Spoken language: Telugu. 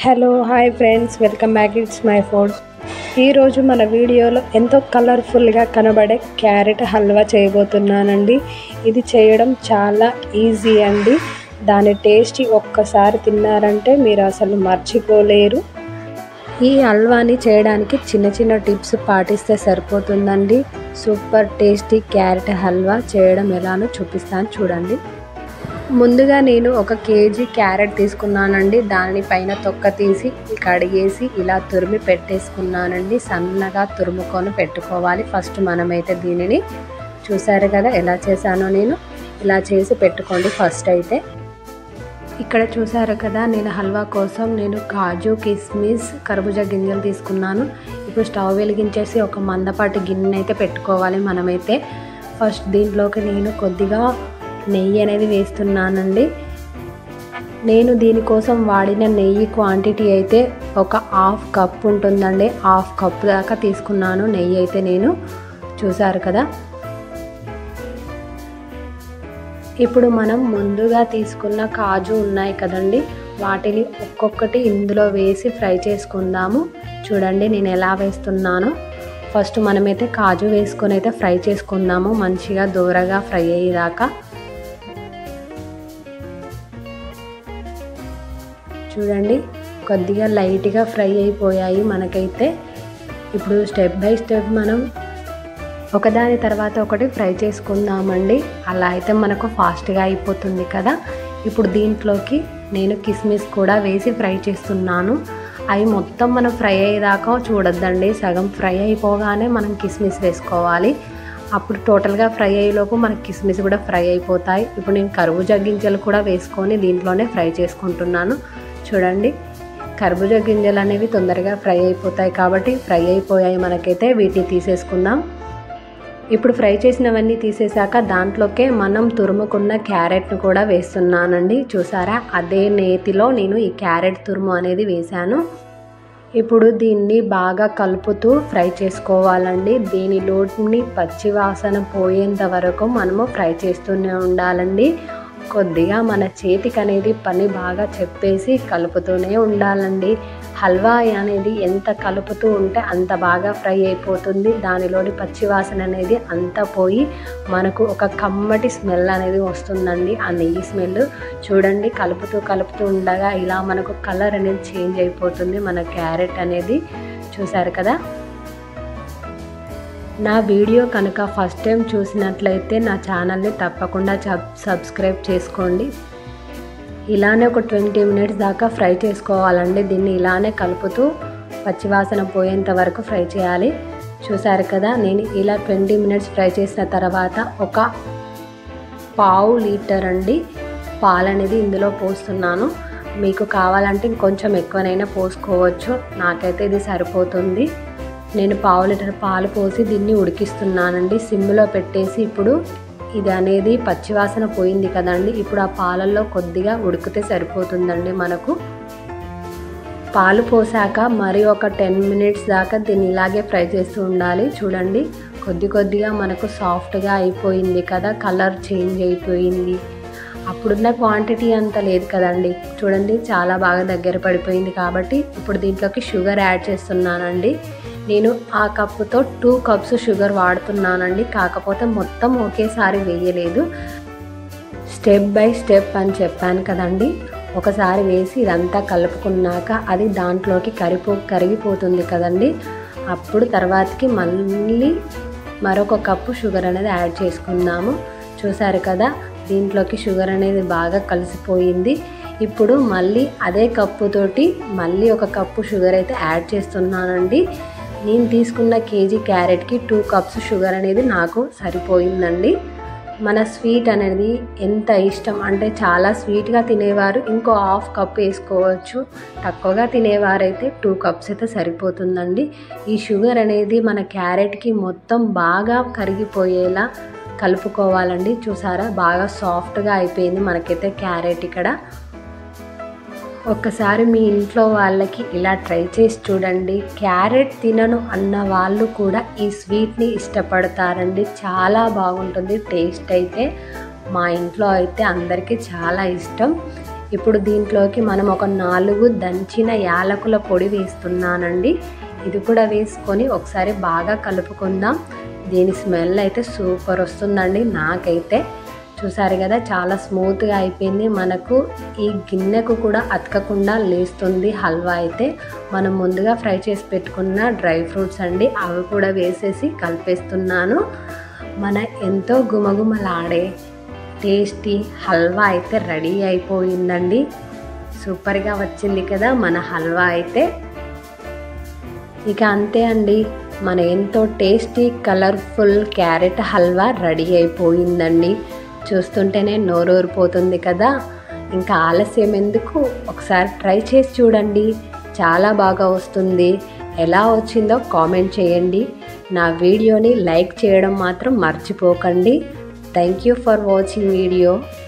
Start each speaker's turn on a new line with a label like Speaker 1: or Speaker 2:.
Speaker 1: hello hi friends welcome back it's my food ఈరోజు మన వీడియోలో ఎంతో కలర్ఫుల్గా కనబడే క్యారెట్ హల్వా చేయబోతున్నానండి ఇది చేయడం చాలా ఈజీ అండి దాని టేస్ట్ ఒక్కసారి తిన్నారంటే మీరు అసలు మర్చిపోలేరు ఈ హల్వాని చేయడానికి చిన్న చిన్న టిప్స్ పాటిస్తే సరిపోతుందండి సూపర్ టేస్టీ క్యారెట్ హల్వా చేయడం ఎలానో చూపిస్తాను చూడండి ముందుగా నేను ఒక కేజీ క్యారెట్ తీసుకున్నానండి దాని పైన తొక్క తీసి కడిగేసి ఇలా తురిమి పెట్టేసుకున్నానండి సన్నగా తురుముకొని పెట్టుకోవాలి ఫస్ట్ మనమైతే దీనిని చూసారు కదా ఎలా చేశానో నేను ఇలా చేసి పెట్టుకోండి ఫస్ట్ అయితే ఇక్కడ చూసారు కదా నేను హల్వా కోసం నేను కాజు కిస్మిస్ కర్బూజా గింజలు తీసుకున్నాను ఇప్పుడు స్టవ్ వెలిగించేసి ఒక మందపాటి గిన్నె అయితే పెట్టుకోవాలి మనమైతే ఫస్ట్ దీంట్లోకి నేను కొద్దిగా నెయ్యి అనేది వేస్తున్నానండి నేను దీనికోసం వాడిన నెయ్యి క్వాంటిటీ అయితే ఒక హాఫ్ కప్ ఉంటుందండి హాఫ్ కప్ దాకా తీసుకున్నాను నెయ్యి అయితే నేను చూసారు కదా ఇప్పుడు మనం ముందుగా తీసుకున్న కాజు ఉన్నాయి కదండి వాటిని ఒక్కొక్కటి ఇందులో వేసి ఫ్రై చేసుకుందాము చూడండి నేను ఎలా వేస్తున్నానో ఫస్ట్ మనమైతే కాజు వేసుకొని అయితే ఫ్రై చేసుకుందాము మంచిగా దూరగా ఫ్రై అయ్యేదాకా చూడండి కొద్దిగా లైట్గా ఫ్రై అయిపోయాయి మనకైతే ఇప్పుడు స్టెప్ బై స్టెప్ మనం ఒకదాని తర్వాత ఒకటి ఫ్రై చేసుకుందామండి అలా అయితే మనకు ఫాస్ట్గా అయిపోతుంది కదా ఇప్పుడు దీంట్లోకి నేను కిస్మిస్ కూడా వేసి ఫ్రై చేస్తున్నాను అవి మొత్తం మనం ఫ్రై అయ్యేదాకా చూడొద్దండి సగం ఫ్రై అయిపోగానే మనం కిస్మిస్ వేసుకోవాలి అప్పుడు టోటల్గా ఫ్రై అయ్యేలోపు మనకి కిస్మిస్ కూడా ఫ్రై అయిపోతాయి ఇప్పుడు నేను కరువు గింజలు కూడా వేసుకొని దీంట్లోనే ఫ్రై చేసుకుంటున్నాను చూడండి కర్బూజా గింజలు అనేవి తొందరగా ఫ్రై అయిపోతాయి కాబట్టి ఫ్రై అయిపోయాయి మనకైతే వీటిని తీసేసుకుందాం ఇప్పుడు ఫ్రై చేసినవన్నీ తీసేసాక దాంట్లోకే మనం తురుముకున్న క్యారెట్ను కూడా వేస్తున్నానండి చూసారా అదే నేతిలో నేను ఈ క్యారెట్ తురుము అనేది వేశాను ఇప్పుడు దీన్ని బాగా కలుపుతూ ఫ్రై చేసుకోవాలండి దీనిలోని పచ్చి వాసన పోయేంత వరకు మనము ఫ్రై చేస్తూనే ఉండాలండి కొద్దిగా మన చేతికి అనేది పని బాగా చెప్పేసి కలుపుతూనే ఉండాలండి హల్వా అనేది ఎంత కలుపుతూ ఉంటే అంత బాగా ఫ్రై అయిపోతుంది దానిలోని పచ్చివాసన అనేది అంతా పోయి మనకు ఒక కమ్మటి స్మెల్ అనేది వస్తుందండి ఆ నెయ్యి స్మెల్ చూడండి కలుపుతూ కలుపుతూ ఉండగా ఇలా మనకు కలర్ అనేది చేంజ్ అయిపోతుంది మన క్యారెట్ అనేది చూసారు కదా నా వీడియో కనుక ఫస్ట్ టైం చూసినట్లయితే నా ఛానల్ని తప్పకుండా సబ్స్క్రైబ్ చేసుకోండి ఇలానే ఒక ట్వంటీ మినిట్స్ దాకా ఫ్రై చేసుకోవాలండి దీన్ని ఇలానే కలుపుతూ పచ్చివాసన పోయేంత వరకు ఫ్రై చేయాలి చూసారు కదా నేను ఇలా ట్వంటీ మినిట్స్ ఫ్రై చేసిన తర్వాత ఒక పావు లీటర్ అండి పాలు అనేది ఇందులో పోస్తున్నాను మీకు కావాలంటే ఇంకొంచెం ఎక్కువనైనా పోసుకోవచ్చు నాకైతే ఇది సరిపోతుంది నేను పావు లీటర్ పాలు పోసి దీన్ని ఉడికిస్తున్నానండి సిమ్లో పెట్టేసి ఇప్పుడు ఇది అనేది పచ్చివాసన పోయింది కదండి ఇప్పుడు ఆ పాలల్లో కొద్దిగా ఉడికితే సరిపోతుందండి మనకు పాలు పోసాక మరి ఒక టెన్ మినిట్స్ దాకా దీన్ని ఇలాగే ఫ్రై చేస్తూ ఉండాలి చూడండి కొద్ది కొద్దిగా మనకు సాఫ్ట్గా అయిపోయింది కదా కలర్ చేంజ్ అయిపోయింది అప్పుడున్న క్వాంటిటీ అంత లేదు కదండి చూడండి చాలా బాగా దగ్గర పడిపోయింది కాబట్టి ఇప్పుడు దీంట్లోకి షుగర్ యాడ్ చేస్తున్నానండి నేను ఆ కప్పుతో టూ కప్స్ షుగర్ వాడుతున్నానండి కాకపోతే మొత్తం ఒకేసారి వేయలేదు స్టెప్ బై స్టెప్ అని చెప్పాను కదండి ఒకసారి వేసి ఇదంతా కలుపుకున్నాక అది దాంట్లోకి కరిపో కరిగిపోతుంది కదండి అప్పుడు తర్వాతకి మళ్ళీ మరొక కప్పు షుగర్ అనేది యాడ్ చేసుకుందాము చూసారు కదా దీంట్లోకి షుగర్ అనేది బాగా కలిసిపోయింది ఇప్పుడు మళ్ళీ అదే కప్పుతోటి మళ్ళీ ఒక కప్పు షుగర్ అయితే యాడ్ చేస్తున్నానండి నేను తీసుకున్న కేజీ క్యారెట్కి టూ కప్స్ షుగర్ అనేది నాకు సరిపోయిందండి మన స్వీట్ అనేది ఎంత ఇష్టం అంటే చాలా స్వీట్గా తినేవారు ఇంకో హాఫ్ కప్ వేసుకోవచ్చు తక్కువగా తినేవారైతే టూ కప్స్ అయితే సరిపోతుందండి ఈ షుగర్ అనేది మన క్యారెట్కి మొత్తం బాగా కరిగిపోయేలా కలుపుకోవాలండి చూసారా బాగా సాఫ్ట్గా అయిపోయింది మనకైతే క్యారెట్ ఇక్కడ ఒక్కసారి మీ ఇంట్లో వాళ్ళకి ఇలా ట్రై చేసి చూడండి క్యారెట్ తినను అన్న వాళ్ళు కూడా ఈ స్వీట్ని ఇష్టపడతారండి చాలా బాగుంటుంది టేస్ట్ అయితే మా ఇంట్లో అయితే అందరికీ చాలా ఇష్టం ఇప్పుడు దీంట్లోకి మనం ఒక నాలుగు దంచిన యాలకుల పొడి వేస్తున్నానండి ఇది కూడా వేసుకొని ఒకసారి బాగా కలుపుకుందాం దీని స్మెల్ అయితే సూపర్ వస్తుందండి నాకైతే చూసారు కదా చాలా స్మూత్గా అయిపోయింది మనకు ఈ గిన్నెకు కూడా అతకకుండా లేస్తుంది హల్వా అయితే మనం ముందుగా ఫ్రై చేసి పెట్టుకున్న డ్రై ఫ్రూట్స్ అండి అవి కూడా వేసేసి కలిపేస్తున్నాను మన ఎంతో గుమగుమలాడే టేస్టీ హల్వా అయితే రెడీ అయిపోయిందండి సూపర్గా వచ్చింది కదా మన హల్వా అయితే ఇక అంతే అండి మన ఎంతో tasty colourful carrot halwa ready అయిపోయిందండి చూస్తుంటేనే నోరూరిపోతుంది కదా ఇంకా ఆలస్యం ఎందుకు ఒకసారి ట్రై చేసి చూడండి చాలా బాగా వస్తుంది ఎలా వచ్చిందో కామెంట్ చేయండి నా వీడియోని లైక్ చేయడం మాత్రం మర్చిపోకండి thank you for watching video